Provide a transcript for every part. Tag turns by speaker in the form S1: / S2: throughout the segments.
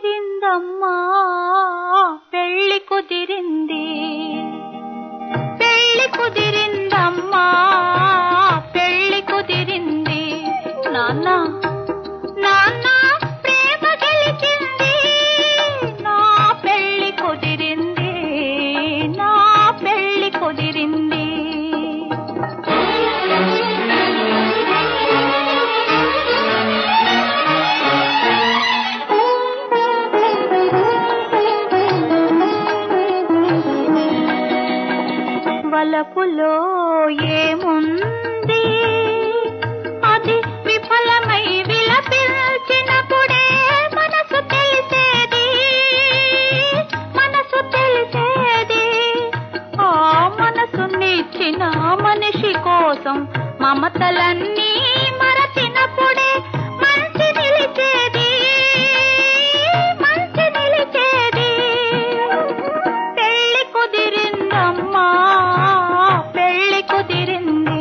S1: కుదిరిందమ్మా పెళ్లి కుదిరింది పెళ్లి కుదిరిందమ్మా పెళ్లి కుదిరింది నాన్న నాన్న ప్రేమ గెలిచింది నా పెళ్లి కుదిరింది నా పెళ్లి కుదిరింది వలపులో ఏముంది అది విఫలమై విలపించినప్పుడే మనసు తెలిసేది మనసు తెలిసేది ఆ మనసు నిచ్చిన మనిషి కోసం మమతలన్నీ మరచినప్పుడే మంచి నిలిచేది మంచి నిలిచేది పెళ్లి కుదిరిందమ్మా పెళ్లి కుదిరింది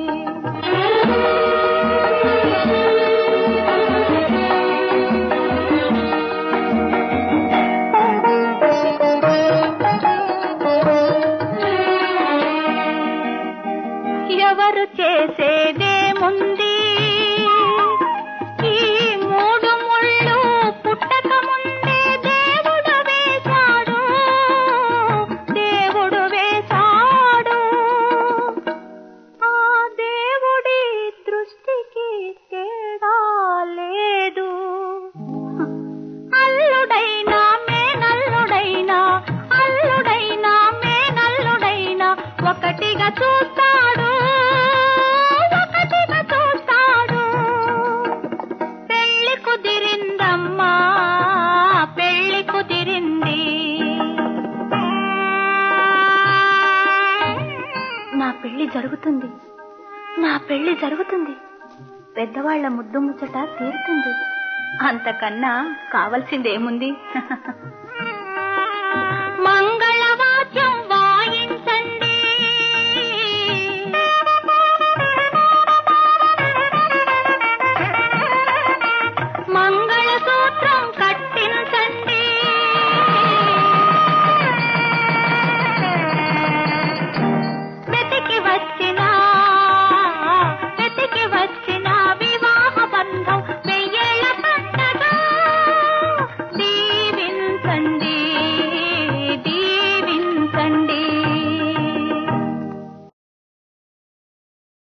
S1: ఎవరు చేసేదేముంది ఈ మూడు ముళ్ళు పుట్టక ముందే దేవుడు వేశాడు దేవుడు వేశాడు ఆ దేవుడి దృష్టికి తేడా లేదు అల్లుడైనా మేనల్లుడైనా అల్లుడైనా మేనల్లుడైనా ఒకటిగా చూస్తాడు ఒకటిగా చూస్తాడు పెళ్లి కుదిరిందమ్మా పెళ్లి కుదిరింది నా పెళ్లి జరుగుతుంది నా పెళ్లి జరుగుతుంది పెద్దవాళ్ల ముద్దు ముచ్చట తీరుతుంది అంతకన్నా కావలసిందేముంది